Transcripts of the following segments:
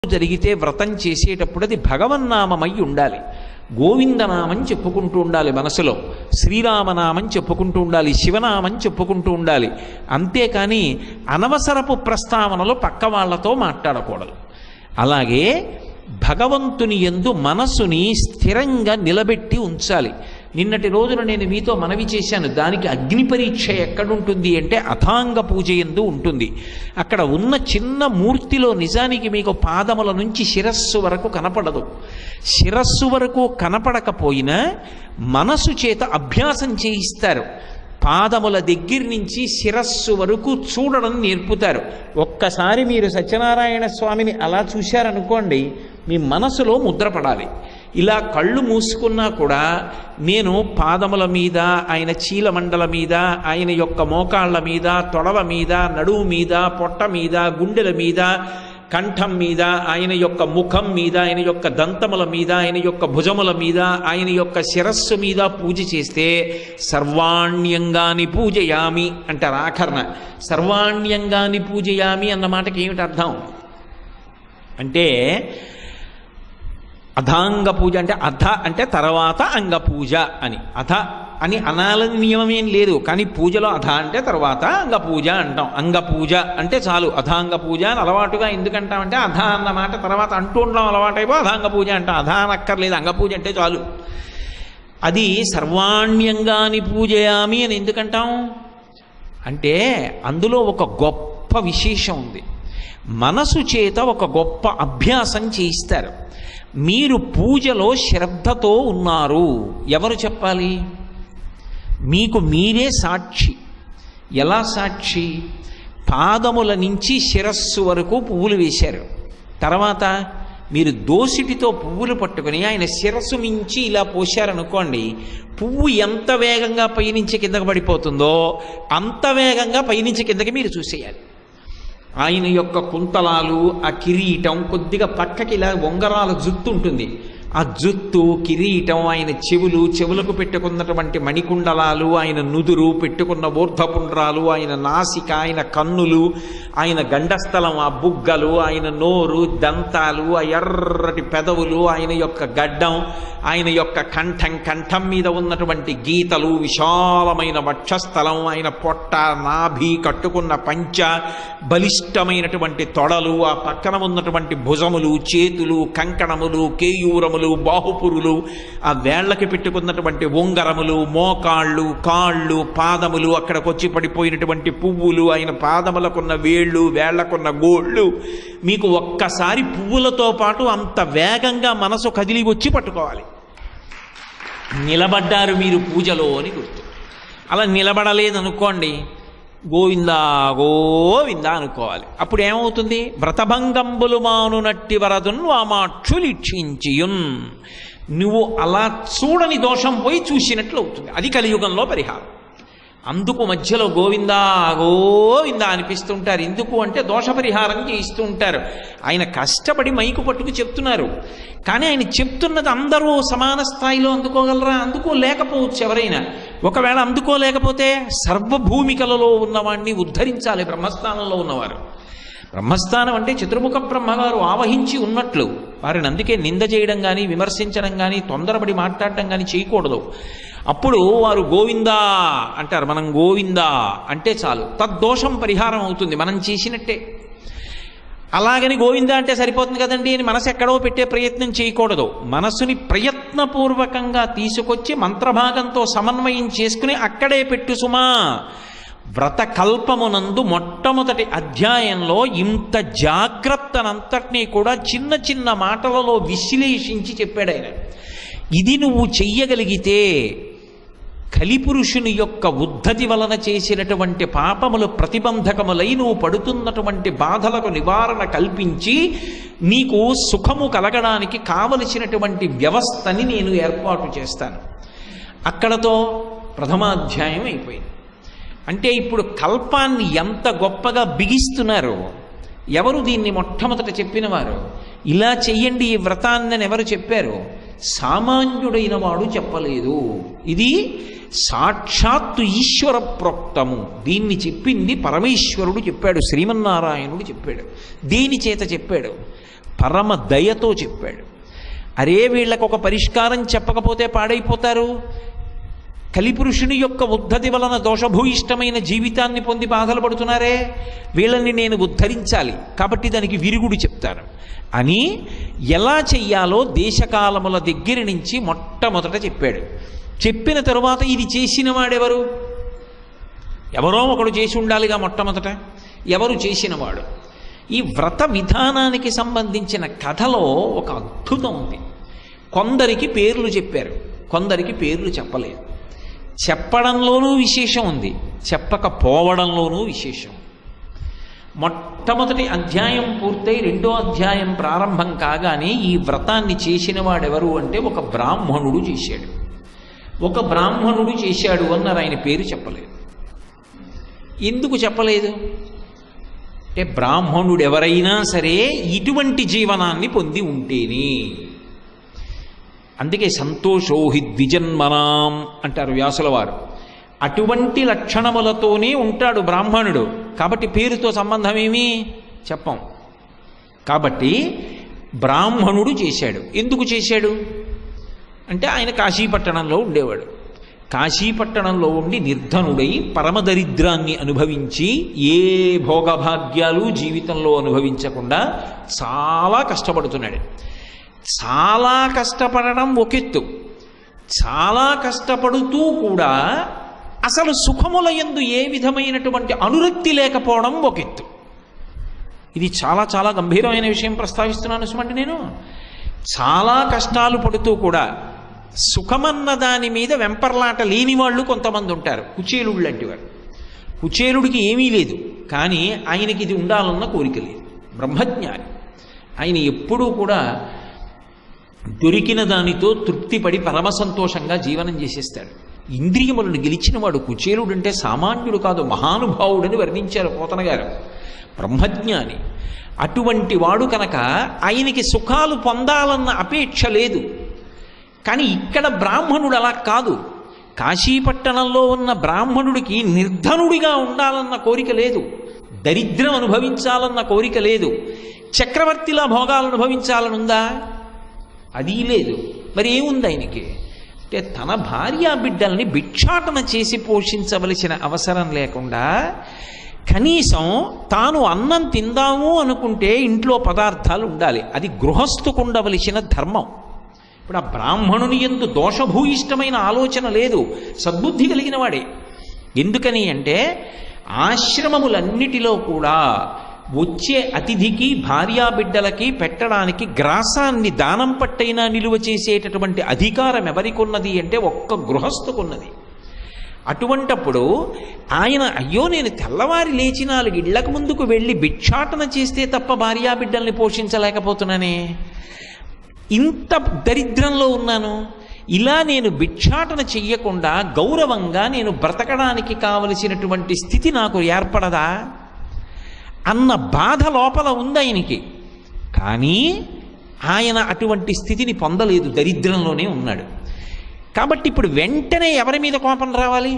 జరిగితే వ్రతం చేసేటప్పుడు అది భగవన్నామమై ఉండాలి గోవిందనామం చెప్పుకుంటూ ఉండాలి మనసులో శ్రీరామనామం చెప్పుకుంటూ ఉండాలి శివనామం చెప్పుకుంటూ ఉండాలి అంతేకాని అనవసరపు ప్రస్తావనలు పక్క వాళ్ళతో మాట్లాడకూడదు అలాగే భగవంతుని ఎందు మనసుని స్థిరంగా నిలబెట్టి ఉంచాలి నిన్నటి రోజున నేను మీతో మనవి చేశాను దానికి అగ్ని పరీక్ష ఎక్కడుంటుంది అంటే అథాంగ పూజ ఎందు ఉంటుంది అక్కడ ఉన్న చిన్న మూర్తిలో నిజానికి మీకు పాదముల నుంచి శిరస్సు వరకు కనపడదు శిరస్సు వరకు కనపడకపోయినా మనసు చేత అభ్యాసం చేయిస్తారు పాదముల దగ్గర నుంచి శిరస్సు వరకు చూడడం నేర్పుతారు ఒక్కసారి మీరు సత్యనారాయణ స్వామిని అలా చూశారనుకోండి మీ మనసులో ముద్రపడాలి ఇలా కళ్ళు మూసుకున్నా కూడా నేను పాదముల మీద ఆయన చీలమండల మీద ఆయన యొక్క మోకాళ్ళ మీద తొడవ మీద నడువు మీద పొట్ట మీద గుండెల మీద కంఠం మీద ఆయన యొక్క ముఖం మీద ఆయన యొక్క దంతముల మీద ఆయన యొక్క భుజముల మీద ఆయన యొక్క శిరస్సు మీద పూజ చేస్తే సర్వాణ్యంగాని పూజయామి అంటారు ఆఖరణ సర్వాణ్యంగాని పూజయామి అన్న మాటకి ఏమిటి అర్థం అంటే అథాంగ పూజ అంటే అధ అంటే తర్వాత అంగ పూజ అని అధ అని అనాలని నియమమేం లేదు కానీ పూజలో అధ అంటే తర్వాత అంగ పూజ అంటాం అంగ పూజ అంటే చాలు అథాంగ పూజ అని అలవాటుగా ఎందుకంటామంటే అధ అన్న మాట తర్వాత అంటూ ఉండడం అలవాటైపో అథాంగ పూజ అంటాం అధ అనక్కర్లేదు అంగ పూజ అంటే చాలు అది సర్వాణ్యంగాని పూజయామి అని ఎందుకంటాం అంటే అందులో ఒక గొప్ప విశేషం ఉంది మనసు చేత ఒక గొప్ప అభ్యాసం చేయిస్తారు మీరు పూజలో శ్రద్ధతో ఉన్నారు ఎవరు చెప్పాలి మీకు మీరే సాక్షి ఎలా సాక్షి పాదముల నుంచి శిరస్సు వరకు పువ్వులు వేశారు తర్వాత మీరు దోసిటితో పువ్వులు పట్టుకుని ఆయన శిరస్సు మించి ఇలా పోశారనుకోండి పువ్వు ఎంత వేగంగా పైనుంచి కిందకు పడిపోతుందో అంత వేగంగా పైనుంచి కిందకి మీరు చూసేయాలి ఆయన యొక్క కుంతలాలు ఆ కిరీటం కొద్దిగా పక్కకి ఇలా ఉంగరాల జుత్తు ఉంటుంది ఆ జుత్తు కిరీటం ఆయన చెవులు చెవులకు పెట్టుకున్నటువంటి మణికుండలాలు ఆయన నుదురు పెట్టుకున్న ఊర్ధపుండ్రాలు ఆయన నాసిక ఆయన కన్నులు ఆయన గండస్థలం ఆ బుగ్గలు ఆయన నోరు దంతాలు ఆ ఎర్రటి పెదవులు ఆయన యొక్క గడ్డం ఆయన యొక్క కంఠం కంఠం మీద ఉన్నటువంటి గీతలు విశాలమైన వక్షస్థలం ఆయన పొట్ట నాభి కట్టుకున్న పంచ బలిష్టమైనటువంటి తొడలు ఆ పక్కన ఉన్నటువంటి భుజములు చేతులు కంకణములు కేయూరములు బాహుపురులు ఆ వేళ్లకి పెట్టుకున్నటువంటి ఉంగరములు మోకాళ్ళు కాళ్ళు పాదములు అక్కడికి వచ్చి పడిపోయినటువంటి పువ్వులు ఆయన పాదములకున్న వేళ్ళు వేళ్లకున్న గోళ్ళు మీకు ఒక్కసారి పువ్వులతో పాటు అంత వేగంగా మనసు కదిలి వచ్చి పట్టుకోవాలి నిలబడ్డారు మీరు పూజలో అని గుర్తు అలా నిలబడలేదనుకోండి గోవిందా గోవిందా అనుకోవాలి అప్పుడు ఏమవుతుంది వ్రతభంగంబులు మానునట్టి వరదున్ వామాక్షులిక్షించియున్ నువ్వు అలా చూడని దోషం పోయి చూసినట్లు అవుతుంది అది కలియుగంలో పరిహారం అందుకు మధ్యలో గోవిందా గోవిందా అనిపిస్తుంటారు ఎందుకు అంటే దోష పరిహారం చేయిస్తూ ఉంటారు ఆయన కష్టపడి మైకు పట్టుకు చెప్తున్నారు కానీ ఆయన చెప్తున్నది అందరూ సమాన స్థాయిలో అందుకోగలరా అందుకోలేకపోవచ్చు ఎవరైనా ఒకవేళ అందుకోలేకపోతే సర్వభూమికలలో ఉన్నవాణ్ణి ఉద్ధరించాలి బ్రహ్మస్థానంలో ఉన్నవారు బ్రహ్మస్థానం అంటే చతుర్ముఖ బ్రహ్మగారు ఆవహించి ఉన్నట్లు వారిని అందుకే నింద చేయడం కానీ విమర్శించడం కానీ తొందరపడి మాట్లాడటం కానీ చేయకూడదు అప్పుడు వారు గోవిందా అంటారు మనం గోవిందా అంటే చాలు తద్దోషం పరిహారం అవుతుంది మనం చేసినట్టే అలాగని గోవిందా అంటే సరిపోతుంది కదండి అని మనసు ఎక్కడో పెట్టే ప్రయత్నం చేయకూడదు మనసుని ప్రయత్నపూర్వకంగా తీసుకొచ్చి మంత్రభాగంతో సమన్వయం చేసుకుని అక్కడే పెట్టు సుమా వ్రతకల్పమునందు మొట్టమొదటి అధ్యాయంలో ఇంత జాగ్రత్తనంతటినీ కూడా చిన్న చిన్న మాటలలో విశ్లేషించి చెప్పాడు ఆయన ఇది నువ్వు చెయ్యగలిగితే కలిపురుషుని యొక్క ఉద్ధతి వలన చేసినటువంటి పాపములు ప్రతిబంధకములై నువ్వు పడుతున్నటువంటి బాధలకు నివారణ కల్పించి నీకు సుఖము కలగడానికి కావలసినటువంటి వ్యవస్థని నేను ఏర్పాటు చేస్తాను అక్కడతో ప్రథమాధ్యాయం అయిపోయింది అంటే ఇప్పుడు కల్పాన్ని ఎంత గొప్పగా బిగిస్తున్నారు ఎవరు దీన్ని మొట్టమొదట చెప్పినవారు ఇలా చెయ్యండి ఈ వ్రతాన్ని అని ఎవరు చెప్పారు సామాన్యుడైన వాడు చెప్పలేదు ఇది సాక్షాత్తు ఈశ్వర ప్రోక్తము దీన్ని చెప్పింది పరమేశ్వరుడు చెప్పాడు శ్రీమన్నారాయణుడు చెప్పాడు దేని చేత చెప్పాడు పరమ దయతో చెప్పాడు అరే వీళ్ళకు ఒక పరిష్కారం చెప్పకపోతే పాడైపోతారు కలిపురుషుని యొక్క ఉద్ధతి వలన దోషభూయిష్టమైన జీవితాన్ని పొంది బాధలు పడుతున్నారే వీళ్ళని నేను ఉద్ధరించాలి కాబట్టి దానికి విరుగుడు చెప్తాను అని ఎలా చెయ్యాలో దేశకాలముల దగ్గర నుంచి మొట్టమొదట చెప్పాడు చెప్పిన తరువాత ఇది చేసిన వాడెవరు ఎవరో ఒకడు చేసి ఉండాలిగా మొట్టమొదట ఎవరు చేసినవాడు ఈ వ్రత విధానానికి సంబంధించిన కథలో ఒక అద్భుతం ఉంది కొందరికి పేర్లు చెప్పారు కొందరికి పేర్లు చెప్పలేదు చెప్పడంలోనూ విశేషం ఉంది చెప్పకపోవడంలోనూ విశేషం మొట్టమొదటి అధ్యాయం పూర్తయి రెండో అధ్యాయం ప్రారంభం కాగానే ఈ వ్రతాన్ని చేసిన వాడెవరు అంటే ఒక బ్రాహ్మణుడు చేశాడు ఒక బ్రాహ్మణుడు చేశాడు అన్నారు ఆయన పేరు చెప్పలేదు ఎందుకు చెప్పలేదు అంటే బ్రాహ్మణుడు ఎవరైనా సరే ఇటువంటి జీవనాన్ని పొంది ఉంటేనే అందుకే సంతోషోహి ద్విజన్మనాం అంటారు వ్యాసుల వారు అటువంటి లక్షణములతోనే ఉంటాడు బ్రాహ్మణుడు కాబట్టి పేరుతో సంబంధం ఏమీ చెప్పం కాబట్టి బ్రాహ్మణుడు చేశాడు ఎందుకు చేశాడు అంటే ఆయన కాశీపట్టణంలో ఉండేవాడు కాశీపట్టణంలో ఉండి నిర్ధనుడై పరమదరిద్రాన్ని అనుభవించి ఏ భోగభాగ్యాలు జీవితంలో అనుభవించకుండా చాలా కష్టపడుతున్నాడు చాలా కష్టపడడం ఒకెత్తు చాలా కష్టపడుతూ కూడా అసలు సుఖముల యందు ఏ విధమైనటువంటి అనురక్తి లేకపోవడం ఒకెత్తు ఇది చాలా చాలా గంభీరమైన విషయం ప్రస్తావిస్తున్నాను సుమండి నేను చాలా కష్టాలు పడుతూ కూడా సుఖమన్న దాని మీద వెంపర్లాట లేని వాళ్ళు కొంతమంది ఉంటారు కుచేలుడు లాంటి వారు కుచేలుడికి ఏమీ లేదు కానీ ఆయనకి ఇది ఉండాలన్న కోరిక లేదు బ్రహ్మజ్ఞాని ఆయన ఎప్పుడూ కూడా దొరికిన దానితో తృప్తిపడి పరమ సంతోషంగా జీవనం చేసేస్తాడు ఇంద్రియములను గెలిచినవాడు కుచేలుడు అంటే సామాన్యుడు కాదు మహానుభావుడని వర్ణించారు పోతన గారు బ్రహ్మజ్ఞాని అటువంటి వాడు కనుక ఆయనకి సుఖాలు పొందాలన్న అపేక్ష లేదు కానీ ఇక్కడ బ్రాహ్మణుడు అలా కాదు కాశీపట్టణంలో ఉన్న బ్రాహ్మణుడికి నిర్ధనుడిగా ఉండాలన్న కోరిక లేదు దరిద్రం అనుభవించాలన్న కోరిక లేదు చక్రవర్తిలా భోగాలు అనుభవించాలనుందా అది లేదు మరి ఏముంది ఆయనకి అంటే తన భార్య బిడ్డల్ని భిక్షాటన చేసి పోషించవలసిన అవసరం లేకుండా కనీసం తాను అన్నం తిందాము అనుకుంటే ఇంట్లో పదార్థాలు ఉండాలి అది గృహస్థుకు ఉండవలసిన ధర్మం ఇప్పుడు ఆ బ్రాహ్మణుని ఎందు దోషభూయిష్టమైన ఆలోచన లేదు సద్బుద్ధి కలిగిన వాడే ఎందుకని అంటే ఆశ్రమములన్నిటిలో కూడా వచ్చే అతిథికి భార్యాబిడ్డలకి పెట్టడానికి గ్రాసాన్ని దానం పట్టైనా నిలువ చేసేటటువంటి అధికారం ఎవరికున్నది అంటే ఒక్క గృహస్థుకున్నది అటువంటప్పుడు ఆయన అయ్యో నేను తెల్లవారి లేచి నాలుగు ఇళ్లకు ముందుకు వెళ్ళి భిక్షాటన చేస్తే తప్ప భార్యాబిడ్డల్ని పోషించలేకపోతున్నానే ఇంత దరిద్రంలో ఉన్నాను ఇలా నేను భిక్షాటన చెయ్యకుండా గౌరవంగా నేను బ్రతకడానికి కావలసినటువంటి స్థితి నాకు ఏర్పడదా అన్న బాధ లోపల ఉంది ఆయనకి కానీ ఆయన అటువంటి స్థితిని పొందలేదు దరిద్రంలోనే ఉన్నాడు కాబట్టి ఇప్పుడు వెంటనే ఎవరి మీద కోపం రావాలి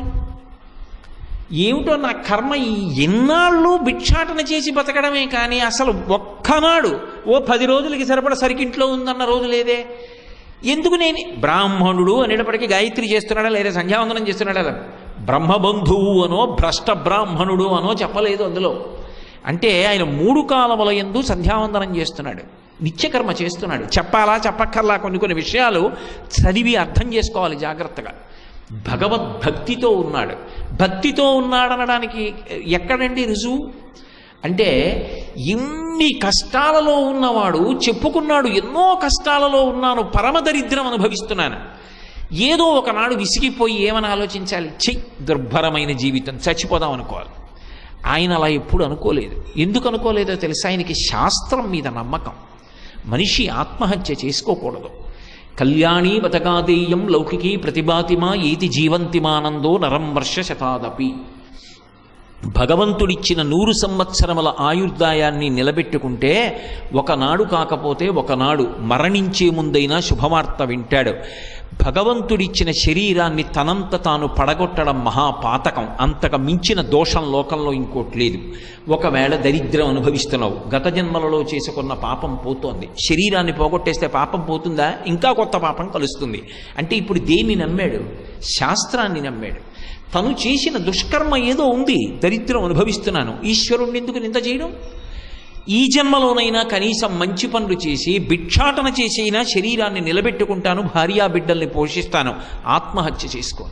ఏమిటో నా కర్మ ఈ ఎన్నాళ్ళు భిక్షాటన చేసి బతకడమే కానీ అసలు ఒక్కనాడు ఓ పది రోజులకి సరిపడ సరికింట్లో ఉందన్న రోజు లేదే ఎందుకు నేను బ్రాహ్మణుడు అనేటప్పటికీ గాయత్రి చేస్తున్నాడా లేదా సంధ్యావందనం చేస్తున్నాడా బ్రహ్మబంధువు అనో భ్రష్ట బ్రాహ్మణుడు అనో చెప్పలేదు అందులో అంటే ఆయన మూడు కాలముల ఎందు సంధ్యావందనం చేస్తున్నాడు నిత్యకర్మ చేస్తున్నాడు చెప్పాలా చెప్పక్కర్లా కొన్ని కొన్ని విషయాలు చదివి అర్థం చేసుకోవాలి జాగ్రత్తగా భగవద్భక్తితో ఉన్నాడు భక్తితో ఉన్నాడనడానికి ఎక్కడండి రుజువు అంటే ఇన్ని కష్టాలలో ఉన్నవాడు చెప్పుకున్నాడు ఎన్నో కష్టాలలో ఉన్నాను పరమదరిద్రం అనుభవిస్తున్నాను ఏదో ఒకనాడు విసిగిపోయి ఏమని ఆలోచించాలి చెయ్యి దుర్భరమైన జీవితం చచ్చిపోదాం అనుకోవాలి ఆయన అలా ఎప్పుడు అనుకోలేదు ఎందుకు అనుకోలేదో తెలుసా ఆయనకి శాస్త్రం మీద నమ్మకం మనిషి ఆత్మహత్య చేసుకోకూడదు కళ్యాణీ బతకాదేయం లౌకికీ ప్రతిభాతిమా ఏతి జీవంతిమానందో నరం వర్ష శతాదపి భగవంతుడిచ్చిన నూరు సంవత్సరముల ఆయుర్దాయాన్ని నిలబెట్టుకుంటే ఒకనాడు కాకపోతే ఒకనాడు మరణించే ముందైనా శుభవార్త వింటాడు భగవంతుడిచ్చిన శరీరాన్ని తనంత తాను పడగొట్టడం మహాపాతకం అంతకు మించిన దోషం లోకంలో ఇంకోటి లేదు ఒకవేళ దరిద్రం అనుభవిస్తున్నావు గత జన్మలలో చేసుకున్న పాపం పోతోంది శరీరాన్ని పోగొట్టేస్తే పాపం పోతుందా ఇంకా కొత్త పాపం కలుస్తుంది అంటే ఇప్పుడు దేన్ని నమ్మాడు శాస్త్రాన్ని నమ్మాడు తను చేసిన దుష్కర్మ ఏదో ఉంది దరిద్రం అనుభవిస్తున్నాను ఈశ్వరుణ్ణి ఎందుకు నింద చేయడం ఈ జన్మలోనైనా కనీసం మంచి పనులు చేసి భిక్షాటన చేసైనా శరీరాన్ని నిలబెట్టుకుంటాను భార్యా బిడ్డల్ని పోషిస్తాను ఆత్మహత్య చేసుకో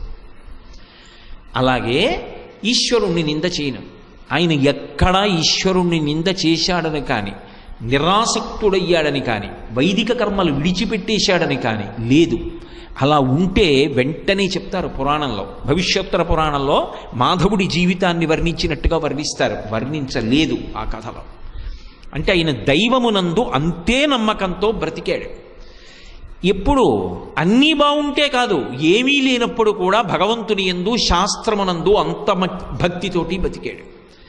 అలాగే ఈశ్వరుణ్ణి నింద చేయను ఆయన ఎక్కడా ఈశ్వరుణ్ణి నింద చేశాడని కానీ నిరాసక్తుడయ్యాడని కానీ వైదిక కర్మలు విడిచిపెట్టేశాడని కానీ లేదు అలా ఉంటే వెంటనే చెప్తారు పురాణంలో భవిష్యోత్తర పురాణంలో మాధవుడి జీవితాన్ని వర్ణించినట్టుగా వర్ణిస్తారు వర్ణించలేదు ఆ కథలో అంటే ఆయన దైవమునందు అంతే నమ్మకంతో బ్రతికాడు ఎప్పుడు అన్నీ బాగుంటే కాదు ఏమీ లేనప్పుడు కూడా భగవంతుని ఎందు శాస్త్రమునందు అంత మ- భక్తితోటి బతికాడు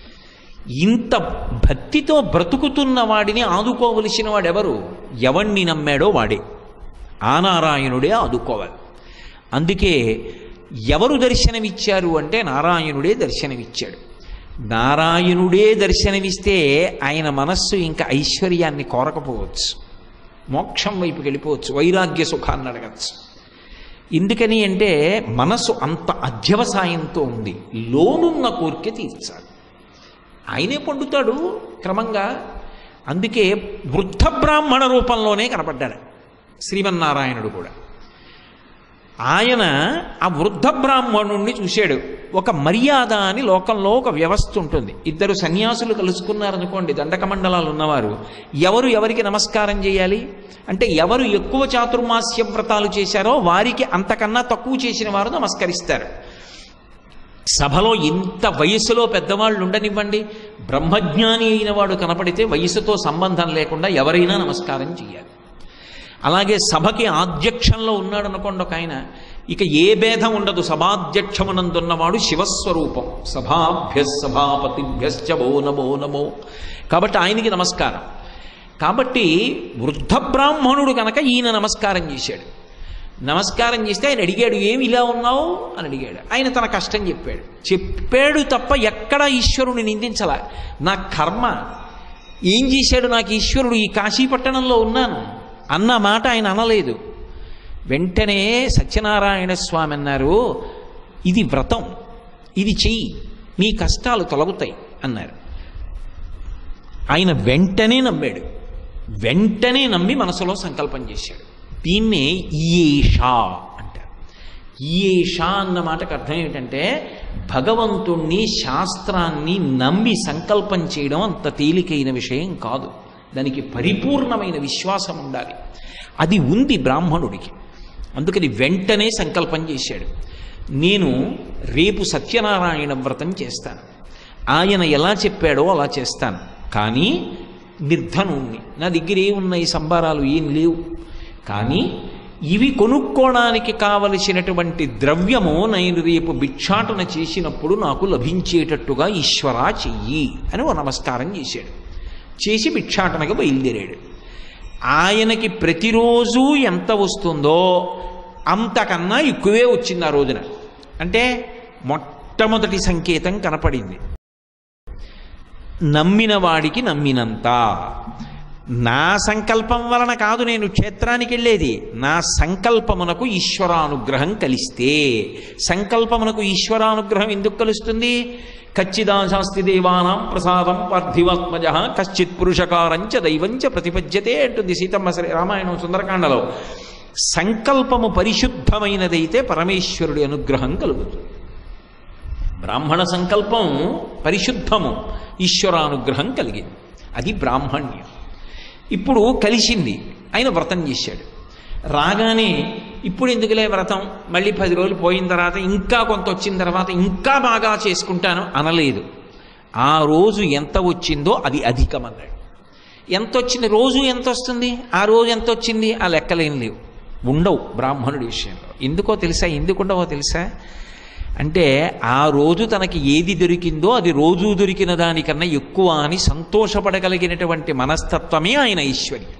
ఇంత భక్తితో బ్రతుకుతున్న వాడిని ఆదుకోవలసిన వాడెవరు ఎవణ్ణి నమ్మాడో వాడే ఆ నారాయణుడే ఆదుకోవాలి అందుకే ఎవరు దర్శనమిచ్చారు అంటే నారాయణుడే దర్శనమిచ్చాడు నారాయణుడే దర్శనమిస్తే ఆయన మనస్సు ఇంకా ఐశ్వర్యాన్ని కోరకపోవచ్చు మోక్షం వైపుకి వెళ్ళిపోవచ్చు వైరాగ్య సుఖాన్ని అడగచ్చు ఎందుకని అంటే మనసు అంత అధ్యవసాయంతో ఉంది లోనున్న కోరిక తీర్చాలి ఆయనే పండుతాడు క్రమంగా అందుకే వృద్ధ బ్రాహ్మణ రూపంలోనే కనపడ్డాడు శ్రీమన్నారాయణుడు కూడా ఆయన ఆ వృద్ధ బ్రాహ్మణుణ్ణి చూశాడు ఒక మర్యాద అని లోకంలో ఒక వ్యవస్థ ఉంటుంది ఇద్దరు సన్యాసులు కలుసుకున్నారనుకోండి దండక మండలాలు ఉన్నవారు ఎవరు ఎవరికి నమస్కారం చేయాలి అంటే ఎవరు ఎక్కువ చాతుర్మాస్య వ్రతాలు చేశారో వారికి అంతకన్నా తక్కువ చేసిన వారు నమస్కరిస్తారు సభలో ఇంత వయస్సులో పెద్దవాళ్ళు ఉండనివ్వండి బ్రహ్మజ్ఞాని అయిన వాడు కనపడితే వయసుతో సంబంధం లేకుండా ఎవరైనా నమస్కారం చేయాలి అలాగే సభకి ఆధ్యక్షంలో ఉన్నాడు అనుకోండి ఒక ఆయన ఇక ఏ భేదం ఉండదు సభాధ్యక్షమునందున్నవాడు శివస్వరూపం సభాభ్య సభాపతిభ్యశ్చ భో నమో నమో కాబట్టి ఆయనకి నమస్కారం కాబట్టి వృద్ధ బ్రాహ్మణుడు కనుక ఈయన నమస్కారం చేశాడు నమస్కారం చేస్తే ఆయన అడిగాడు ఏమి ఇలా ఉన్నావు అని అడిగాడు ఆయన తన కష్టం చెప్పాడు చెప్పాడు తప్ప ఎక్కడా ఈశ్వరుని నిందించలా నా కర్మ ఏం చేశాడు నాకు ఈశ్వరుడు ఈ కాశీపట్టణంలో ఉన్నాను అన్న మాట ఆయన అనలేదు వెంటనే సత్యనారాయణ స్వామి అన్నారు ఇది వ్రతం ఇది చెయ్యి నీ కష్టాలు తొలగుతాయి అన్నారు ఆయన వెంటనే నమ్మాడు వెంటనే నమ్మి మనసులో సంకల్పం చేశాడు దీన్నే ఈయేషా అంటారు ఈయేషా అన్న మాటకు అర్థం ఏమిటంటే భగవంతుణ్ణి శాస్త్రాన్ని నమ్మి సంకల్పం చేయడం అంత తేలికైన విషయం కాదు దానికి పరిపూర్ణమైన విశ్వాసం ఉండాలి అది ఉంది బ్రాహ్మణుడికి అందుకని వెంటనే సంకల్పం చేశాడు నేను రేపు సత్యనారాయణ వ్రతం చేస్తాను ఆయన ఎలా చెప్పాడో అలా చేస్తాను కానీ నిర్ధనుణ్ణి నా దగ్గర ఏమున్నాయి సంబారాలు ఏం లేవు కానీ ఇవి కొనుక్కోవడానికి కావలసినటువంటి ద్రవ్యము నేను రేపు భిక్షాటన చేసినప్పుడు నాకు లభించేటట్టుగా ఈశ్వరా చెయ్యి అని ఓ నమస్కారం చేశాడు చేసి భిక్షాటనకు బయలుదేరాడు ఆయనకి ప్రతిరోజు ఎంత వస్తుందో అంతకన్నా ఎక్కువే వచ్చింది ఆ రోజున అంటే మొట్టమొదటి సంకేతం కనపడింది నమ్మిన వాడికి నమ్మినంత నా సంకల్పం వలన కాదు నేను క్షేత్రానికి వెళ్ళేది నా సంకల్పమునకు ఈశ్వరానుగ్రహం కలిస్తే సంకల్పమునకు ఈశ్వరానుగ్రహం ఎందుకు కలుస్తుంది కచ్చిదాశాస్తి దేవానాం ప్రసాదం పార్థివాత్మజ కశ్చిత్ పురుషకారంచ దైవంచ ప్రతిపద్యతే అంటుంది సీతమ్మ శ్రీ రామాయణం సుందరకాండలో సంకల్పము పరిశుద్ధమైనదైతే పరమేశ్వరుడి అనుగ్రహం కలుగుతుంది బ్రాహ్మణ సంకల్పం పరిశుద్ధము ఈశ్వరానుగ్రహం కలిగింది అది బ్రాహ్మణ్యం ఇప్పుడు కలిసింది ఆయన వ్రతం చేశాడు రాగానే ఇప్పుడు ఎందుకులే వ్రతం మళ్ళీ పది రోజులు పోయిన తర్వాత ఇంకా కొంత వచ్చిన తర్వాత ఇంకా బాగా చేసుకుంటాను అనలేదు ఆ రోజు ఎంత వచ్చిందో అది అధికమన్నాడు ఎంత వచ్చింది రోజు ఎంత వస్తుంది ఆ రోజు ఎంత వచ్చింది ఆ లెక్కలేం లేవు ఉండవు బ్రాహ్మణుడి విషయంలో ఎందుకో తెలుసా ఎందుకు ఉండవో తెలుసా అంటే ఆ రోజు తనకి ఏది దొరికిందో అది రోజు దొరికిన దానికన్నా ఎక్కువ అని సంతోషపడగలిగినటువంటి మనస్తత్వమే ఆయన ఐశ్వర్యం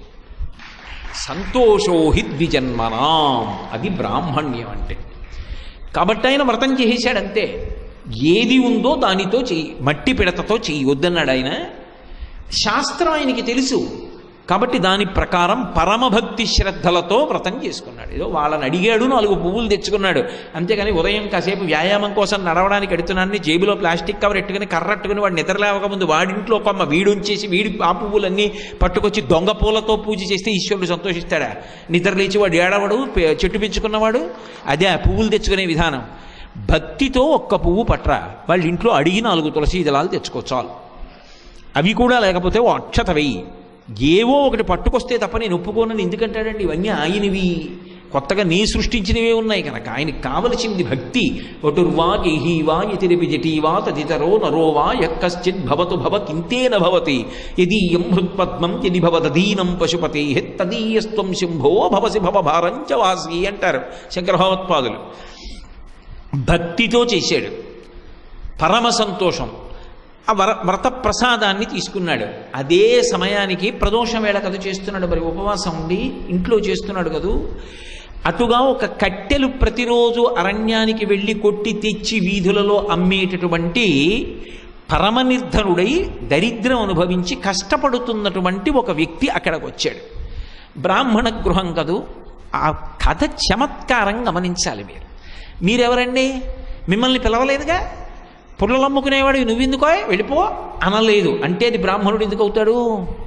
సంతోషోహి ద్విజన్మనాం అది బ్రాహ్మణ్యం అంటే కాబట్టి ఆయన వ్రతం చేసేశాడంతే ఏది ఉందో దానితో చెయ్యి మట్టి పిడతతో చెయ్యి వద్దన్నాడు ఆయన శాస్త్రం ఆయనకి తెలుసు కాబట్టి దాని ప్రకారం పరమభక్తి శ్రద్ధలతో వ్రతం చేసుకున్నాడు ఏదో వాళ్ళని అడిగాడు నాలుగు పువ్వులు తెచ్చుకున్నాడు అంతేగాని ఉదయం కాసేపు వ్యాయామం కోసం నడవడానికి ఎడుతున్నాన్ని జేబులో ప్లాస్టిక్ కవర్ ఎట్టుకుని కర్రట్టుకుని వాడు నిద్రలేవక ముందు వాడింట్లో కొమ్మ వీడుంచేసి వీడి ఆ పువ్వులన్నీ పట్టుకొచ్చి దొంగ పూలతో పూజ చేస్తే ఈశ్వరుడు సంతోషిస్తాడా నిద్ర లేచి వాడు ఏడవడు పె- చెట్టు పెంచుకున్నవాడు అదే ఆ పువ్వులు తెచ్చుకునే విధానం భక్తితో ఒక్క పువ్వు పట్రా వాళ్ళ ఇంట్లో అడిగి నాలుగు తులసి దళాలు తెచ్చుకో చాలు అవి కూడా లేకపోతే ఓ అక్షత వెయ్యి ఏవో ఒకటి పట్టుకొస్తే తప్ప నేను ఒప్పుకోనని ఎందుకంటాడండి ఇవన్నీ ఆయనవి కొత్తగా నీ సృష్టించినవే ఉన్నాయి కనుక ఆయనకి కావలసింది భక్తి వటుర్వా గేహీవా ఇతిరిపి జటీవా తదితరో నరో వా యక్కశ్చిత్ భవతు భవ కింతేన భవతి యదీయం హృత్పద్మం యది భవదీనం పశుపతే తదీయస్త్వం శంభో భవసి భవ భారంచ వాసి అంటారు శంకర భగవత్పాదులు భక్తితో చేశాడు పరమ సంతోషం ఆ వర వ్రత ప్రసాదాన్ని తీసుకున్నాడు అదే సమయానికి ప్రదోషం వేళ కథ చేస్తున్నాడు మరి ఉపవాసం ఉండి ఇంట్లో చేస్తున్నాడు కదూ అటుగా ఒక కట్టెలు ప్రతిరోజు అరణ్యానికి వెళ్ళి కొట్టి తెచ్చి వీధులలో అమ్మేటటువంటి పరమనిర్ధనుడై దరిద్రం అనుభవించి కష్టపడుతున్నటువంటి ఒక వ్యక్తి అక్కడికి వచ్చాడు బ్రాహ్మణ గృహం కదూ ఆ కథ చమత్కారం గమనించాలి మీరు మీరెవరండి మిమ్మల్ని పిలవలేదుగా పుల్లలు అమ్ముకునేవాడు నువ్వెందుకో వెళ్ళిపో అనలేదు అంటే అది బ్రాహ్మణుడు ఎందుకు అవుతాడు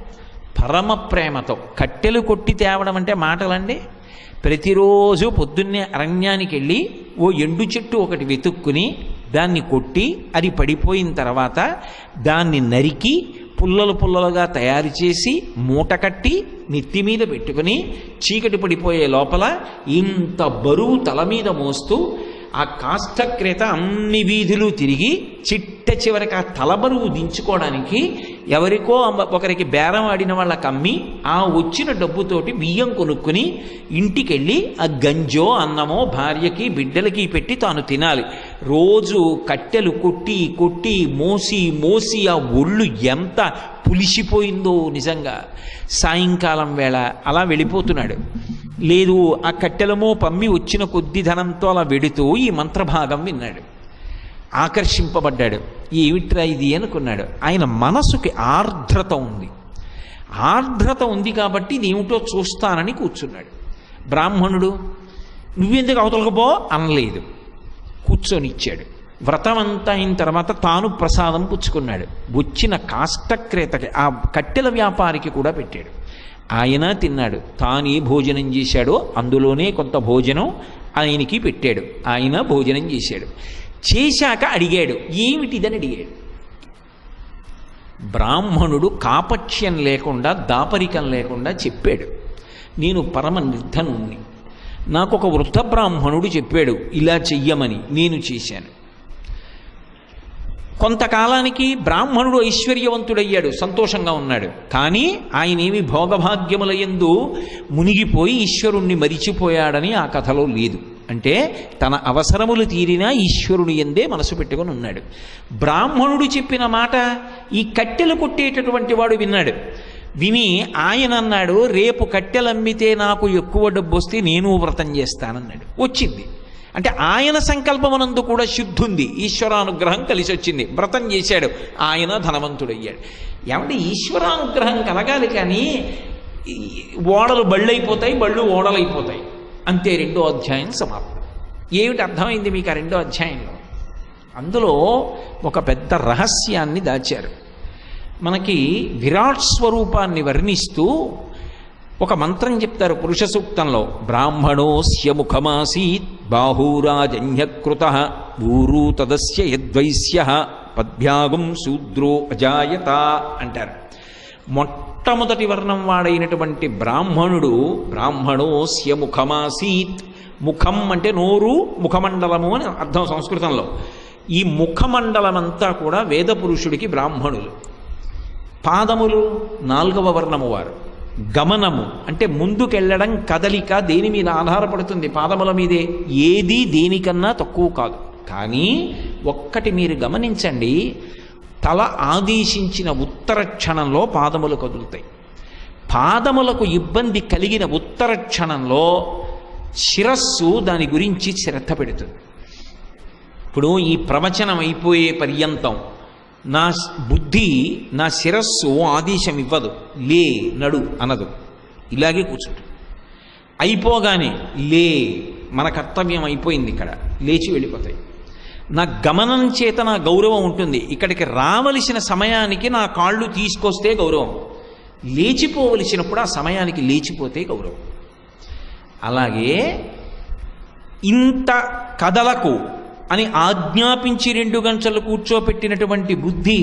పరమ ప్రేమతో కట్టెలు కొట్టి తేవడం అంటే మాటలండి ప్రతిరోజు పొద్దున్నే అరణ్యానికి వెళ్ళి ఓ ఎండు చెట్టు ఒకటి వెతుక్కుని దాన్ని కొట్టి అది పడిపోయిన తర్వాత దాన్ని నరికి పుల్లలు పుల్లలుగా తయారు చేసి మూట కట్టి నెత్తి మీద పెట్టుకుని చీకటి పడిపోయే లోపల ఇంత బరువు తల మీద మోస్తూ ఆ కాష్టక్రేత అన్ని వీధులు తిరిగి చిట్ట చివరికి ఆ తలబరువు దించుకోవడానికి ఎవరికో అమ్మ- ఒకరికి బేరం ఆడిన వాళ్ళకి అమ్మి ఆ వచ్చిన డబ్బుతోటి బియ్యం కొనుక్కుని ఇంటికెళ్ళి ఆ గంజో అన్నమో భార్యకి బిడ్డలకి పెట్టి తాను తినాలి రోజు కట్టెలు కొట్టి కొట్టి మోసి మోసి ఆ ఒళ్ళు ఎంత పులిసిపోయిందో నిజంగా సాయంకాలం వేళ అలా వెళ్ళిపోతున్నాడు లేదు ఆ కట్టెలమో పమ్మి వచ్చిన కొద్ది ధనంతో అలా వెడుతూ ఈ మంత్రభాగం విన్నాడు ఆకర్షింపబడ్డాడు ఏమిట్రా ఇది అనుకున్నాడు ఆయన మనసుకి ఆర్ద్రత ఉంది ఆర్ద్రత ఉంది కాబట్టి ఇది ఏమిటో చూస్తానని కూర్చున్నాడు బ్రాహ్మణుడు నువ్వెందుకు అవతలకు పో అనలేదు కూర్చొని ఇచ్చాడు వ్రతం అంతా అయిన తర్వాత తాను ప్రసాదం పుచ్చుకున్నాడు వచ్చిన కాష్టక్రేతకి ఆ కట్టెల వ్యాపారికి కూడా పెట్టాడు ఆయన తిన్నాడు తానే భోజనం చేశాడో అందులోనే కొంత భోజనం ఆయనకి పెట్టాడు ఆయన భోజనం చేశాడు చేశాక అడిగాడు ఏమిటిదని అడిగాడు బ్రాహ్మణుడు కాపక్ష్యం లేకుండా దాపరికం లేకుండా చెప్పాడు నేను పరమ నిర్ధనుణ్ణి నాకు ఒక వృద్ధ బ్రాహ్మణుడు చెప్పాడు ఇలా చెయ్యమని నేను చేశాను కొంతకాలానికి బ్రాహ్మణుడు ఐశ్వర్యవంతుడయ్యాడు సంతోషంగా ఉన్నాడు కానీ ఆయన ఏమి భోగభాగ్యములయందు మునిగిపోయి ఈశ్వరుణ్ణి మరిచిపోయాడని ఆ కథలో లేదు అంటే తన అవసరములు తీరినా ఈశ్వరుని ఎందే మనసు పెట్టుకొని ఉన్నాడు బ్రాహ్మణుడు చెప్పిన మాట ఈ కట్టెలు కొట్టేటటువంటి వాడు విన్నాడు విని ఆయన అన్నాడు రేపు కట్టెలు అమ్మితే నాకు ఎక్కువ డబ్బు వస్తే నేను వ్రతం చేస్తానన్నాడు వచ్చింది అంటే ఆయన సంకల్పమనందు కూడా శుద్ధి ఉంది ఈశ్వరానుగ్రహం కలిసి వచ్చింది వ్రతం చేశాడు ఆయన ధనవంతుడయ్యాడు ఏమంటే ఈశ్వరానుగ్రహం కలగాలి కానీ ఈ ఓడలు బళ్ళైపోతాయి బళ్ళు ఓడలైపోతాయి అంతే రెండో అధ్యాయం సమాప్తం ఏమిటి అర్థమైంది మీకు ఆ రెండో అధ్యాయంలో అందులో ఒక పెద్ద రహస్యాన్ని దాచారు మనకి విరాట్ స్వరూపాన్ని వర్ణిస్తూ ఒక మంత్రం చెప్తారు పురుష సూక్తంలో బ్రాహ్మణోస్య ముఖమాసీత్ బాహూరాజన్యకృత ఊరు తదస్య యద్వైశ్య పద్భ్యాగం శూద్రో అజాయత అంటారు మొట్టమొదటి వర్ణం వాడైనటువంటి బ్రాహ్మణుడు బ్రాహ్మణోస్య ముఖమాసీత్ ముఖం అంటే నోరు ముఖమండలము అని అర్థం సంస్కృతంలో ఈ ముఖమండలమంతా కూడా వేద పురుషుడికి బ్రాహ్మణులు పాదములు నాలుగవ వర్ణము వారు గమనము అంటే ముందుకెళ్ళడం కదలిక దేని మీద ఆధారపడుతుంది పాదముల మీదే ఏది దేనికన్నా తక్కువ కాదు కానీ ఒక్కటి మీరు గమనించండి తల ఆదేశించిన ఉత్తర క్షణంలో పాదములు కదులుతాయి పాదములకు ఇబ్బంది కలిగిన ఉత్తర క్షణంలో శిరస్సు దాని గురించి శ్రద్ధ పెడుతుంది ఇప్పుడు ఈ ప్రవచనం అయిపోయే పర్యంతం నా బుద్ధి నా శిరస్సు ఆదేశం ఇవ్వదు లే నడు అనదు ఇలాగే కూర్చుంటుంది అయిపోగానే లే మన కర్తవ్యం అయిపోయింది ఇక్కడ లేచి వెళ్ళిపోతాయి నా గమనం చేత నా గౌరవం ఉంటుంది ఇక్కడికి రావలసిన సమయానికి నా కాళ్ళు తీసుకొస్తే గౌరవం లేచిపోవలసినప్పుడు ఆ సమయానికి లేచిపోతే గౌరవం అలాగే ఇంత కథలకు అని ఆజ్ఞాపించి రెండు గంటలు కూర్చోపెట్టినటువంటి బుద్ధి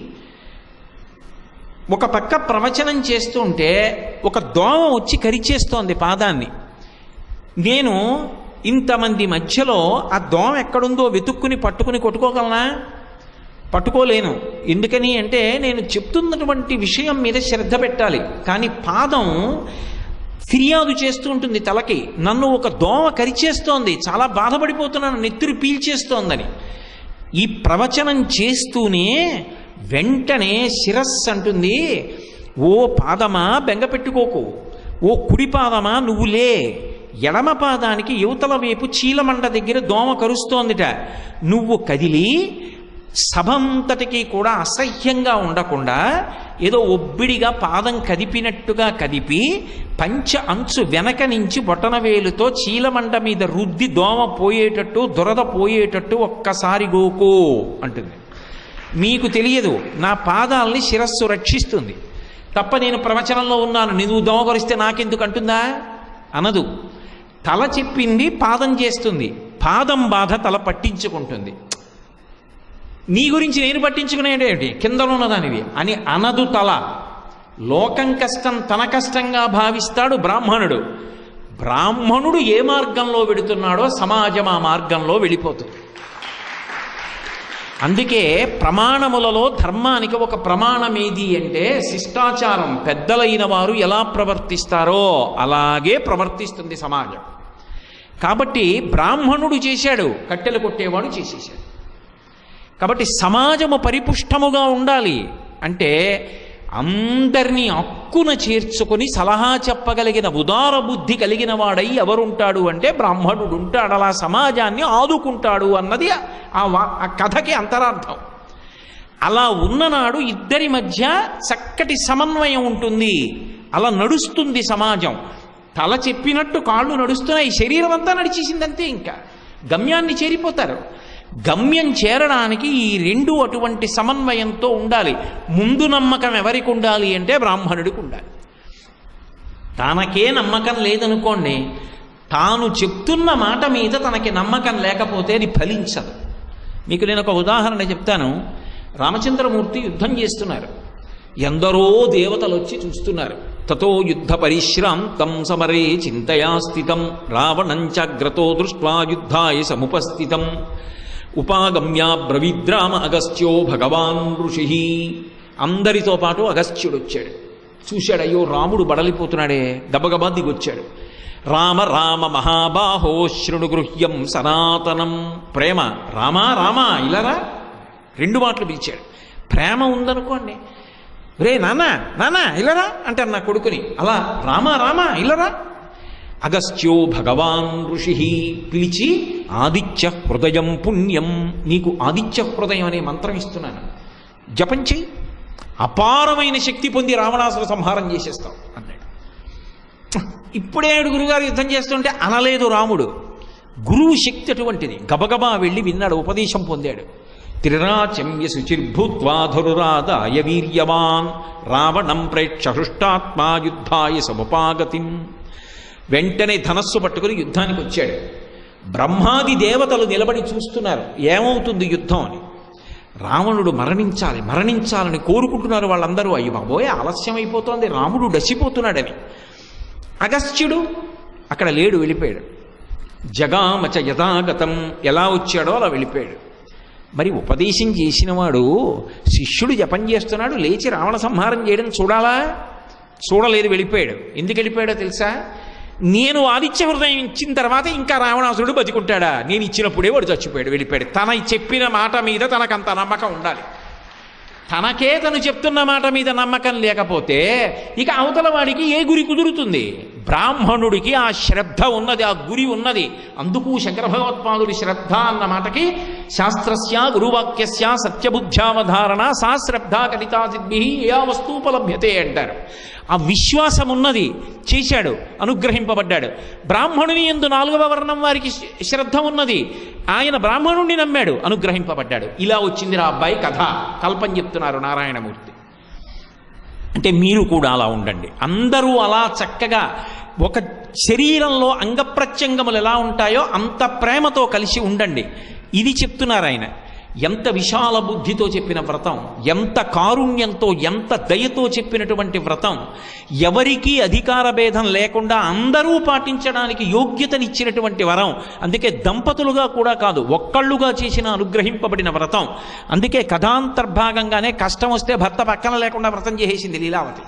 ఒక పక్క ప్రవచనం చేస్తుంటే ఒక దోమ వచ్చి కరిచేస్తోంది పాదాన్ని నేను ఇంతమంది మధ్యలో ఆ దోమ ఎక్కడుందో వెతుక్కుని పట్టుకుని కొట్టుకోగలనా పట్టుకోలేను ఎందుకని అంటే నేను చెప్తున్నటువంటి విషయం మీద శ్రద్ధ పెట్టాలి కానీ పాదం ఫిర్యాదు చేస్తూ ఉంటుంది తలకి నన్ను ఒక దోమ కరిచేస్తోంది చాలా బాధపడిపోతున్నాను నెత్తురు పీల్చేస్తోందని ఈ ప్రవచనం చేస్తూనే వెంటనే శిరస్సు అంటుంది ఓ పాదమా బెంగ పెట్టుకోకు ఓ కుడి పాదమా నువ్వు లే ఎడమ పాదానికి యువతల వైపు చీలమండ దగ్గర దోమ కరుస్తోందిట నువ్వు కదిలి సభంతటికి కూడా అసహ్యంగా ఉండకుండా ఏదో ఒబ్బిడిగా పాదం కదిపినట్టుగా కదిపి పంచ అంచు వెనక నుంచి బొటనవేలుతో చీలమండ మీద రుద్ది దోమ పోయేటట్టు దురద పోయేటట్టు ఒక్కసారి గోకో అంటుంది మీకు తెలియదు నా పాదాలని శిరస్సు రక్షిస్తుంది తప్ప నేను ప్రవచనంలో ఉన్నాను నువ్వు దోమ కొరిస్తే నాకెందుకు అంటుందా అనదు తల చెప్పింది పాదం చేస్తుంది పాదం బాధ తల పట్టించుకుంటుంది నీ గురించి నేను పట్టించుకునేటేమిటి కిందలో ఉన్నదానివి అని అనదు తల లోకం కష్టం తన కష్టంగా భావిస్తాడు బ్రాహ్మణుడు బ్రాహ్మణుడు ఏ మార్గంలో వెడుతున్నాడో సమాజం ఆ మార్గంలో వెళ్ళిపోతుంది అందుకే ప్రమాణములలో ధర్మానికి ఒక ప్రమాణం ఏది అంటే శిష్టాచారం పెద్దలైన వారు ఎలా ప్రవర్తిస్తారో అలాగే ప్రవర్తిస్తుంది సమాజం కాబట్టి బ్రాహ్మణుడు చేశాడు కట్టెలు కొట్టేవాడు చేసేసాడు కాబట్టి సమాజము పరిపుష్టముగా ఉండాలి అంటే అందరినీ అక్కున చేర్చుకొని సలహా చెప్పగలిగిన ఉదార బుద్ధి కలిగిన వాడై ఎవరుంటాడు అంటే బ్రాహ్మణుడు ఉంటాడు అలా సమాజాన్ని ఆదుకుంటాడు అన్నది ఆ వా- ఆ కథకి అంతరార్థం అలా ఉన్ననాడు ఇద్దరి మధ్య చక్కటి సమన్వయం ఉంటుంది అలా నడుస్తుంది సమాజం తల చెప్పినట్టు కాళ్ళు నడుస్తున్నాయి శరీరం అంతా నడిచేసిందంతే ఇంకా గమ్యాన్ని చేరిపోతారు గమ్యం చేరడానికి ఈ రెండు అటువంటి సమన్వయంతో ఉండాలి ముందు నమ్మకం ఎవరికి ఉండాలి అంటే బ్రాహ్మణుడికి ఉండాలి తనకే నమ్మకం లేదనుకోండి తాను చెప్తున్న మాట మీద తనకి నమ్మకం లేకపోతే అది ఫలించదు మీకు నేను ఒక ఉదాహరణ చెప్తాను రామచంద్రమూర్తి యుద్ధం చేస్తున్నారు ఎందరో దేవతలు వచ్చి చూస్తున్నారు తతో యుద్ధ పరిశ్రాంతం సమరే చింతయా స్థితం రావణంచాగ్రతో దృష్ట్వా యుద్ధాయ సముపస్థితం ఉపాగమ్య బ్రవిద్రామ అగస్త్యో భగవాన్ ఋషి అందరితో పాటు అగస్త్యుడు వచ్చాడు చూశాడు అయ్యో రాముడు బడలిపోతున్నాడే గబగబా దిగొచ్చాడు రామ రామ మహాబాహో శృణు గృహ్యం సనాతనం ప్రేమ రామా రామా ఇలారా రెండు మాటలు పిలిచాడు ప్రేమ ఉందనుకోండి రే నాన్న నాన్న ఇల్లరా అంటారు నా కొడుకుని అలా రామా రామా ఇల్లరా అగస్త్యో భగవాన్ ఋషి పిలిచి ఆదిత్య హృదయం పుణ్యం నీకు ఆదిత్య హృదయం అనే మంత్రం ఇస్తున్నాను జపం చెయ్యి అపారమైన శక్తి పొంది రావణాసుర సంహారం చేసేస్తాం అన్నాడు ఇప్పుడే గురుగారు యుద్ధం చేస్తుంటే అనలేదు రాముడు గురువు శక్తి అటువంటిది గబగబా వెళ్ళి విన్నాడు ఉపదేశం పొందాడు త్రిరాచమ్య శుచిర్భూత్వాధురాదాయ వీర్యవాన్ రావణం ప్రేక్ష హృష్టాత్మా యుద్ధాయ సముపాగతిం వెంటనే ధనస్సు పట్టుకుని యుద్ధానికి వచ్చాడు బ్రహ్మాది దేవతలు నిలబడి చూస్తున్నారు ఏమవుతుంది యుద్ధం అని రావణుడు మరణించాలి మరణించాలని కోరుకుంటున్నారు వాళ్ళందరూ అయ్యి బాబోయ్ ఆలస్యం అయిపోతోంది రాముడు డసిపోతున్నాడని అగస్త్యుడు అక్కడ లేడు వెళ్ళిపోయాడు జగామచ యథాగతం ఎలా వచ్చాడో అలా వెళ్ళిపోయాడు మరి ఉపదేశం చేసినవాడు శిష్యుడు జపం చేస్తున్నాడు లేచి రావణ సంహారం చేయడం చూడాలా చూడలేదు వెళ్ళిపోయాడు ఎందుకు వెళ్ళిపోయాడో తెలుసా నేను ఆదిత్య హృదయం ఇచ్చిన తర్వాత ఇంకా రావణాసురుడు బతికుంటాడా నేను ఇచ్చినప్పుడే వాడు చచ్చిపోయాడు వెళ్ళిపోయాడు తన చెప్పిన మాట మీద తనకంత నమ్మకం ఉండాలి తనకే తను చెప్తున్న మాట మీద నమ్మకం లేకపోతే ఇక అవతల వాడికి ఏ గురి కుదురుతుంది బ్రాహ్మణుడికి ఆ శ్రద్ధ ఉన్నది ఆ గురి ఉన్నది అందుకు శంకర భగవత్పాదుడి శ్రద్ధ అన్న మాటకి శాస్త్రస్య గురువాక్యస్య సత్యబుద్ధ్యావధారణ సా శ్రద్ధ కలితా సిద్ధి ఏ వస్తూపలభ్యతే అంటారు ఆ విశ్వాసం ఉన్నది చేశాడు అనుగ్రహింపబడ్డాడు బ్రాహ్మణుని ఎందు నాలుగవ వర్ణం వారికి శ్ర- శ్రద్ధ ఉన్నది ఆయన బ్రాహ్మణుణ్ణి నమ్మాడు అనుగ్రహింపబడ్డాడు ఇలా వచ్చింది రా అబ్బాయి కథ కల్పన చెప్తున్నారు నారాయణమూర్తి అంటే మీరు కూడా అలా ఉండండి అందరూ అలా చక్కగా ఒక శరీరంలో అంగప్రత్యంగములు ఎలా ఉంటాయో అంత ప్రేమతో కలిసి ఉండండి ఇది చెప్తున్నారు ఆయన ఎంత విశాల బుద్ధితో చెప్పిన వ్రతం ఎంత కారుణ్యంతో ఎంత దయతో చెప్పినటువంటి వ్రతం ఎవరికీ అధికార భేదం లేకుండా అందరూ పాటించడానికి యోగ్యతనిచ్చినటువంటి వరం అందుకే దంపతులుగా కూడా కాదు ఒక్కళ్ళుగా చేసిన అనుగ్రహింపబడిన వ్రతం అందుకే కథాంతర్భాగంగానే కష్టం వస్తే భర్త పక్కన లేకుండా వ్రతం చేసేసింది లీలావతి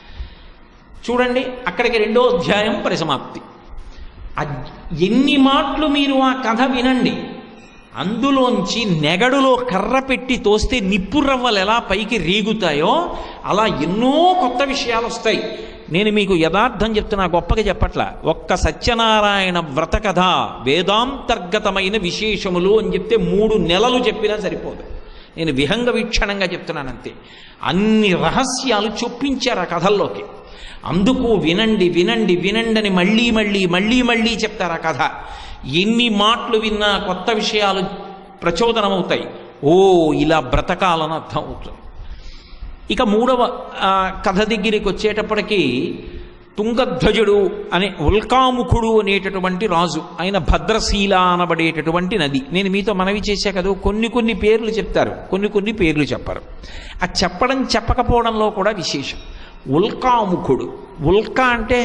చూడండి అక్కడికి రెండో అధ్యాయం పరిసమాప్తి అద్- ఎన్ని మాటలు మీరు ఆ కథ వినండి అందులోంచి నెగడులో కర్ర పెట్టి తోస్తే నిప్పు రవ్వలు ఎలా పైకి రేగుతాయో అలా ఎన్నో కొత్త విషయాలు వస్తాయి నేను మీకు యథార్థం చెప్తున్నా గొప్పగా చెప్పట్ల ఒక్క సత్యనారాయణ వ్రత కథ వేదాంతర్గతమైన విశేషములు అని చెప్తే మూడు నెలలు చెప్పినా సరిపోదు నేను విహంగ వీక్షణంగా చెప్తున్నాను అంతే అన్ని రహస్యాలు చొప్పించారు ఆ కథల్లోకి అందుకు వినండి వినండి వినండి అని మళ్ళీ మళ్ళీ మళ్ళీ మళ్ళీ చెప్తారు ఆ కథ ఎన్ని మాటలు విన్నా కొత్త విషయాలు ప్రచోదనమవుతాయి ఓ ఇలా బ్రతకాలని అర్థం అవుతుంది ఇక మూడవ ఆ, కథ దగ్గరికి వచ్చేటప్పటికి తుంగధ్వజుడు అనే ఉల్కాముఖుడు అనేటటువంటి రాజు ఆయన భద్రశీల అనబడేటటువంటి నది నేను మీతో మనవి చేశా కదా కొన్ని కొన్ని పేర్లు చెప్తారు కొన్ని కొన్ని పేర్లు చెప్పరు ఆ చెప్పడం చెప్పకపోవడంలో కూడా విశేషం ఉల్కాముఖుడు ఉల్కా అంటే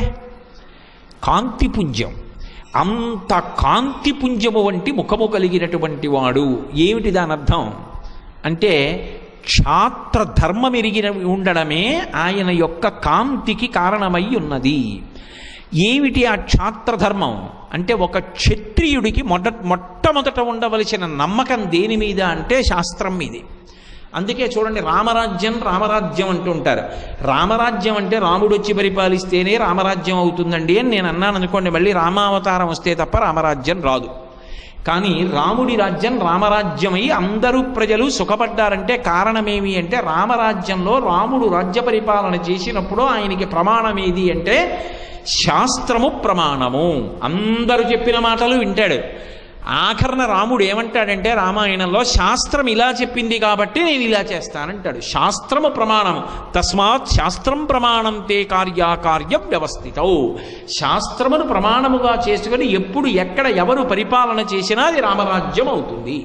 కాంతిపుంజం అంత కాంతిపుంజము వంటి ముఖము కలిగినటువంటి వాడు ఏమిటి దాని అర్థం అంటే క్షాత్ర ధర్మం ఎరిగిన ఉండడమే ఆయన యొక్క కాంతికి కారణమై ఉన్నది ఏమిటి ఆ క్షాత్ర ధర్మం అంటే ఒక క్షత్రియుడికి మొట్ట మొట్టమొదట ఉండవలసిన నమ్మకం దేని మీద అంటే శాస్త్రం మీదే అందుకే చూడండి రామరాజ్యం రామరాజ్యం అంటూ ఉంటారు రామరాజ్యం అంటే రాముడు వచ్చి పరిపాలిస్తేనే రామరాజ్యం అవుతుందండి అని నేను అన్నాను అనుకోండి మళ్ళీ రామావతారం వస్తే తప్ప రామరాజ్యం రాదు కానీ రాముడి రాజ్యం రామరాజ్యమై అందరూ ప్రజలు సుఖపడ్డారంటే కారణమేమి అంటే రామరాజ్యంలో రాముడు రాజ్య పరిపాలన చేసినప్పుడు ఆయనకి ప్రమాణం ఏది అంటే శాస్త్రము ప్రమాణము అందరూ చెప్పిన మాటలు వింటాడు ఆఖరణ రాముడు ఏమంటాడంటే రామాయణంలో శాస్త్రం ఇలా చెప్పింది కాబట్టి నేను ఇలా చేస్తానంటాడు శాస్త్రము ప్రమాణం తస్మాత్ శాస్త్రం ప్రమాణం తే కార్యాకార్య వ్యవస్థితౌ శాస్త్రమును ప్రమాణముగా చేసుకుని ఎప్పుడు ఎక్కడ ఎవరు పరిపాలన చేసినా అది రామరాజ్యం అవుతుంది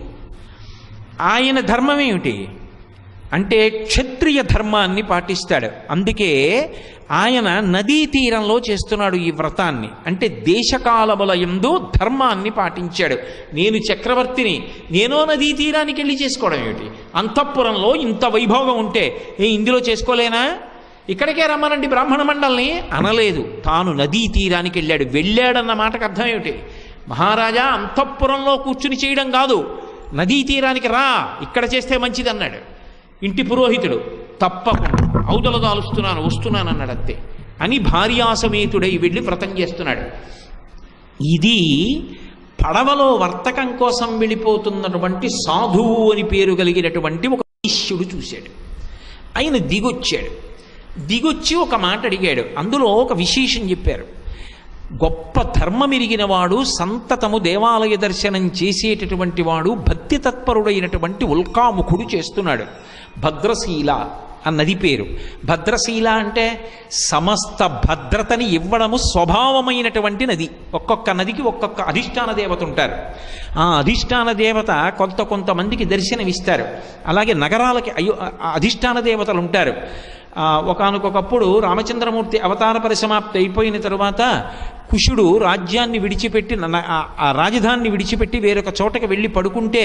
ఆయన ధర్మం ఏమిటి అంటే క్షత్రియ ధర్మాన్ని పాటిస్తాడు అందుకే ఆయన నదీ తీరంలో చేస్తున్నాడు ఈ వ్రతాన్ని అంటే దేశకాలముల యందు ధర్మాన్ని పాటించాడు నేను చక్రవర్తిని నేనో నదీ తీరానికి వెళ్ళి చేసుకోవడం ఏమిటి అంతఃపురంలో ఇంత వైభోగం ఉంటే ఏ ఇందులో చేసుకోలేనా ఇక్కడికే రమ్మనండి బ్రాహ్మణ మండల్ని అనలేదు తాను నదీ తీరానికి వెళ్ళాడు వెళ్ళాడన్న మాటకు అర్థం ఏమిటి మహారాజా అంతఃపురంలో కూర్చుని చేయడం కాదు నదీ తీరానికి రా ఇక్కడ చేస్తే మంచిది అన్నాడు ఇంటి పురోహితుడు తప్పకుండా అవతల దాలుస్తున్నాను వస్తున్నాను అన్నాడు అంతే అని భార్యాసమేతుడై వెళ్ళి వ్రతం చేస్తున్నాడు ఇది పడవలో వర్తకం కోసం వెళ్ళిపోతున్నటువంటి సాధువు అని పేరు కలిగినటువంటి ఒక వైశ్యుడు చూశాడు ఆయన దిగొచ్చాడు దిగొచ్చి ఒక మాట అడిగాడు అందులో ఒక విశేషం చెప్పారు గొప్ప ధర్మమిరిగిన వాడు సంతతము దేవాలయ దర్శనం చేసేటటువంటి వాడు భక్తి తత్పరుడైనటువంటి ఉల్కాముఖుడు చేస్తున్నాడు భద్రశీల అన్నది పేరు భద్రశీల అంటే సమస్త భద్రతని ఇవ్వడము స్వభావమైనటువంటి నది ఒక్కొక్క నదికి ఒక్కొక్క అధిష్టాన దేవత ఉంటారు ఆ అధిష్టాన దేవత కొంత కొంతమందికి దర్శనమిస్తారు అలాగే నగరాలకి అయో ఆ అధిష్టాన దేవతలు ఉంటారు ఒకనకొకప్పుడు రామచంద్రమూర్తి అవతార పరిసమాప్తి అయిపోయిన తరువాత కుషుడు రాజ్యాన్ని విడిచిపెట్టి న- ఆ- ఆ రాజధానిని విడిచిపెట్టి వేరొక చోటకి వెళ్ళి పడుకుంటే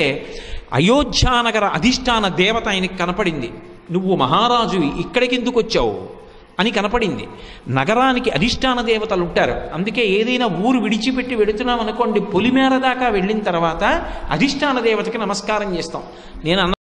అయోధ్యానగర అధిష్టాన దేవత ఆయనకి కనపడింది నువ్వు మహారాజు ఇక్కడికి ఎందుకు వచ్చావు అని కనపడింది నగరానికి అధిష్టాన దేవతలు ఉంటారు అందుకే ఏదైనా ఊరు విడిచిపెట్టి వెడుతున్నాం అనుకోండి పొలిమేర దాకా వెళ్ళిన తర్వాత అధిష్టాన దేవతకి నమస్కారం చేస్తాం నేను అన్న